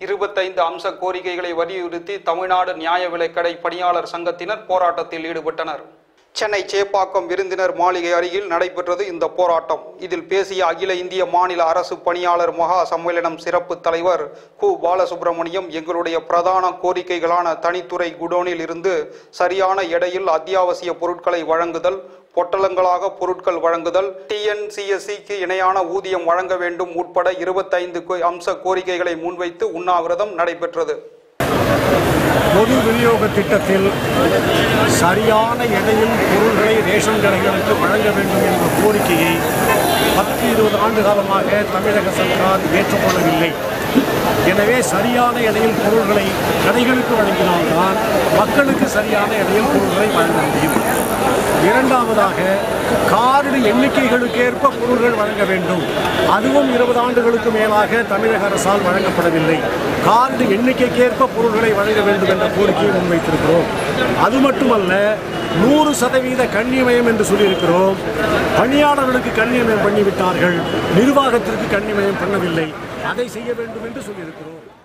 இருபத்தைந்து அம்ச கோரிக்கைகளை வலியுறுத்தி தமிழ்நாடு நியாய விலைக்கடை பணியாளர் சங்கத்தினர் போராட்டத்தில் ஈடுபட்டனர் சென்னை சேப்பாக்கம் விருந்தினர் மாளிகை அருகில் நடைபெற்றது இந்த போராட்டம் இதில் பேசிய அகில இந்திய மாநில அரசு பணியாளர் மகா சம்மேளனம் சிறப்பு தலைவர் கு பாலசுப்ரமணியம் எங்களுடைய பிரதான கோரிக்கைகளான தனித்துறை குடோனில் இருந்து சரியான எடையில் அத்தியாவசிய பொருட்களை வழங்குதல் பொட்டலங்களாக பொருட்கள் வழங்குதல் டிஎன்சிஎஸ்சிக்கு இணையான ஊதியம் வழங்க வேண்டும் உட்பட இருபத்தைந்து அம்ச கோரிக்கைகளை முன்வைத்து உண்ணாவிரதம் நடைபெற்றது பொது விநியோக திட்டத்தில் சரியான எடையில் பொருள்களை ரேஷன் கடைகளுக்கு வழங்க வேண்டும் என்ற கோரிக்கையை பத்து இருபது ஆண்டு காலமாக தமிழக சர்க்கார் ஏற்றுக்கொள்ளவில்லை எனவே சரியான எடையில் பொருள்களை கடைகளுக்கு வழங்கினால்தான் மக்களுக்கு சரியான எடையில் பொருள்களை வழங்க முடியும் இரண்டாவதாக கார்டு எண்ணிக்கைகளுக்கேற்ப பொருள்கள் வழங்க வேண்டும் அதுவும் இருபது ஆண்டுகளுக்கு மேலாக தமிழக அரசால் வழங்கப்படவில்லை கார்டு எண்ணிக்கைக்கேற்ப பொருள்களை வழங்க வேண்டும் என்ற கோரிக்கையை முன்வைத்திருக்கிறோம் அது மட்டுமல்ல நூறு சதவீத கண்ணிமயம் என்று சொல்லியிருக்கிறோம் பணியாளர்களுக்கு கண்ணியமயம் பண்ணிவிட்டார்கள் நிர்வாகத்திற்கு கண்ணிமயம் பண்ணவில்லை அதை செய்ய வேண்டும் என்று சொல்லியிருக்கிறோம்